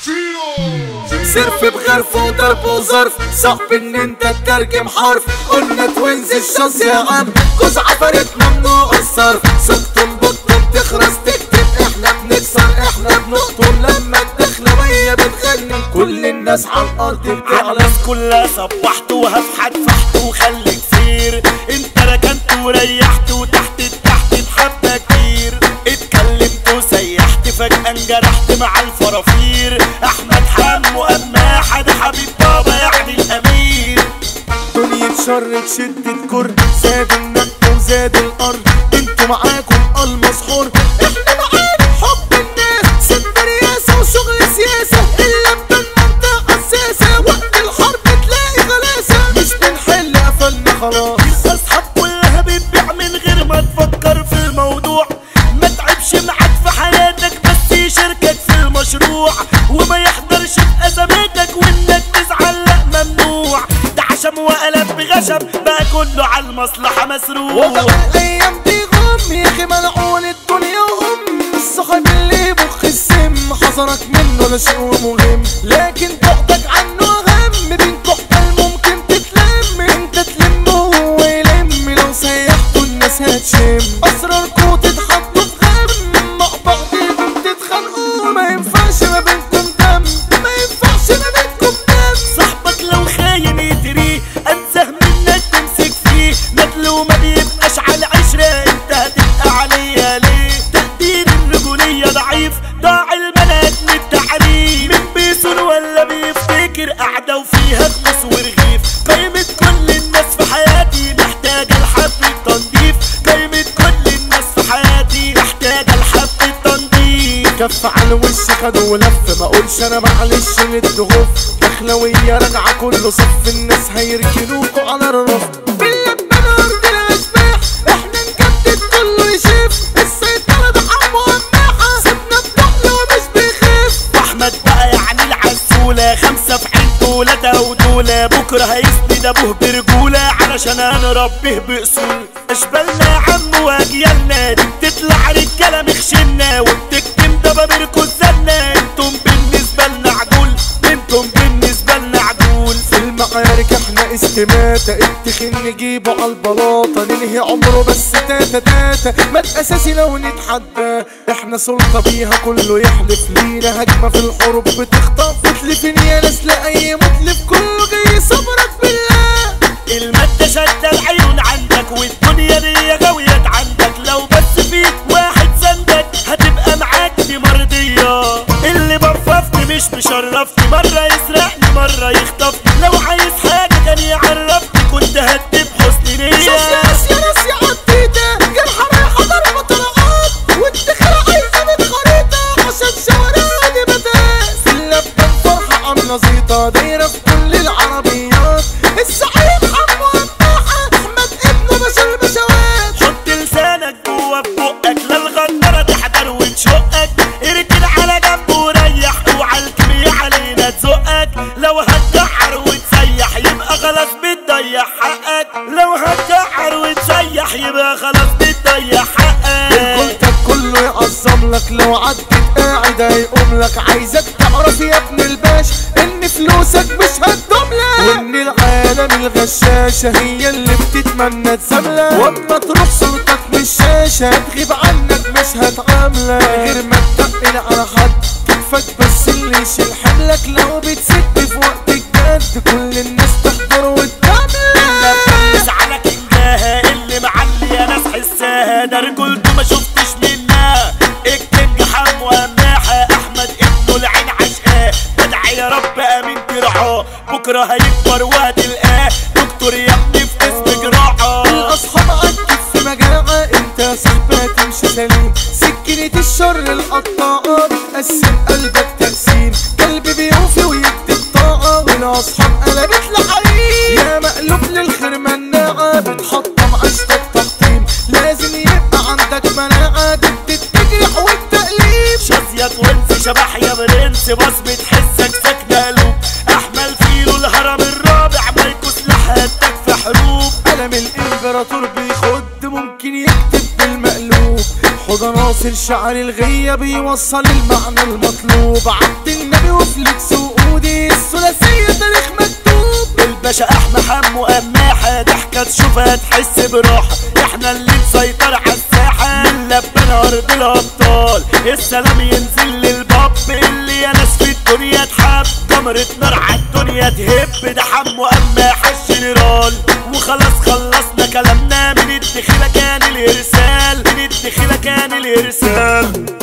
سرف بغرف وضرب وظرف صعب ان انت تترجم حرف قلنا توينز الشاص يا عم جوز عفرت ممنوع الصرف سكتم بطم تخرس تكتب احنا بنكسر احنا بنقطم لما الدخلة وهي بتغني كل الناس على الارض بتعلم الناس كلها صبحت وهفحت فحت وخلي كتير انت ركنت وريحت وتحت التحت اتحبى كتير اتكلمت وسيحت فجأة انجرحت مع الفرافير احمد حمو قماحة ده حبيب بابا يعني الامير دنيا شر شدة كر زاد النق وزاد الارض انتوا معاكم المسحور احنا معانا حب الناس ست رياسة وشغل سياسة الا بدل منطقة اساسة وقت الحرب تلاقي غلاسة مش بنحل قفلنا خلاص الاصحاب كلها بتبيع من غير ما تفكر في الموضوع ما تعبش معاك في حياتك بس يشاركك في المشروع وما يحضرش في ازماتك وانك تزعل لا ممنوع ده عشم وقلب بغشم بقى كله على المصلحة مسروق وضع الايام دي غم يا اخي ملعون الدنيا وهم الصاحب اللي يبخ السم حذرك منه لا شيء مهم لكن بعدك عنه اهم بينكم حل ممكن تتلم انت تلم وهو يلم لو سيحتوا الناس هتشم اسراركوا تتحطوا في غم مع بعضكم تتخانقوا ما ينفعش ما بينكم دم ما ينفعش ما بينكم دم صاحبك لو خاين يدريه انساه منك تمسك فيه ندل وما بيبقاش على عشرة انت هتبقى عليا ليه تقدير الرجولية ضعيف ضاع البنات من التعريف من بيسون ولا بيفتكر قاعدة وفيها خلص ورغيف قيمة كل الناس في حياتي محتاجة لحبة تنظيف قيمة كل الناس في حياتي محتاجة لحبة تنظيف كف على الوش خد ولف ما اقولش انا معلش ندغف دخلوية راجعة كله صف الناس هيركنوكوا على الرف باللبان ارض الاشباح احنا نجدد كله يشوف السيطرة ده حرب وماحة سيبنا بطقل ومش بيخاف احمد بقى يعني العسولة خمسة في عين دولة ده ودولة بكرة هيسند ابوه برجولة علشان هنربيه باصول اشبالنا يا عم واجيالنا دي بتطلع رجالة مخشنا وبتكتم دبابيركوا الزنا انتم بالنسبة لنا عدول انتم بالنسبة لنا عدول في المعارك احنا استماتة التخين نجيبه على البلاطة ننهي عمره بس تاتا تاتا مات اساسي لو نتحدى احنا سلطة بيها كله يحلف لينا هجمة في الحروب بتخطف تتلفين يا ناس لأي متلف كله جاي صبرك بالله المادة شادة العيون عندك والدنيا دي غويت عندك لو بس فيك واحد سندك هتبقى معاك دي مرضية اللي برفضني مش مشرفني مرة يسرقني مرة يخطفني لو عايز حاجة كان يعرفني كنت هدي بحسن نية ناس يا ناس يا عديدة جرحة رايحة ضربة طلقات والدخلة عايزة من خريطة عشان شوارع دي بتاس في اللبة فرحة عاملة زيطة دايرة في كل العربيات السعيد حمو قماحة أحمد ابنه بشر بشوات حط لسانك جوا بقك لا الغدارة تحضر وتشقك اركن على جنب وريح اوعى الكبير علينا تزقك لو هتجعر وتسيح يبقى خلاص بتضيع حقك لو هتجعر وتسيح يبقى خلاص بتضيع حقك قلتك كله يعظم لك لو عدت قاعد هيقوم لك عايزك تعرف يا ابن الباش ان فلوسك مش هتدوم لك وان العالم الغشاشة هي اللي بتتمنى تساملك واما تروح صورتك من الشاشة هتغيب عنك مش هتعاملك غير ما تتقل على حد كتفك بس اللي يشيل حملك لو بتسد في وقت الجد كل الناس تحضر وتجاملك بس على كنجاها اللي معلي يا ناس حساها ده رجولته ما شفتش منها الكنج حمو قماحة احمد ابنه العين عشقاه بدعي يا رب امين ترعاه بكره هيكبر وهتلقاه دكتور يا ابني في اسم جراحه الاصحاب عندك في مجاعة انت صاحبها تمشي سليم سكينة الشر القطاعة بتقسم قلبك تقسيم قلب بيوفي ويكتب طاقة والاصحاب قلبت لحريم يا مقلوب للخير مناعة بتحطم عشتك تحطيم لازم يبقى عندك مناعة ضد التجريح والتقليب شازية وانس شبح يا برنس بصمة حسك ساكنة قلوب احمل فيلو الهرم الرابع ما يكون لحياتك في حروب قلم الامبراطور بيخد ممكن يكتب بالمقلوب حوض ناصر شعر الغية بيوصل المعنى المطلوب عبد النبي وفليكس وقودي الثلاثية تاريخ مكتوب الباشا احمد حمو قماحة ضحكة تشوفها تحس براحة احنا اللي نسيطر على الساحة من لبنا ارض الابطال السلام ينزل للباب اللي يا ناس في الدنيا تحب جمرة نار على الدنيا تهب ده حمو قماحة الجنرال وخلاص خلصنا كلامنا من الدخيلة كان الارسال من الدخيلة كان الارسال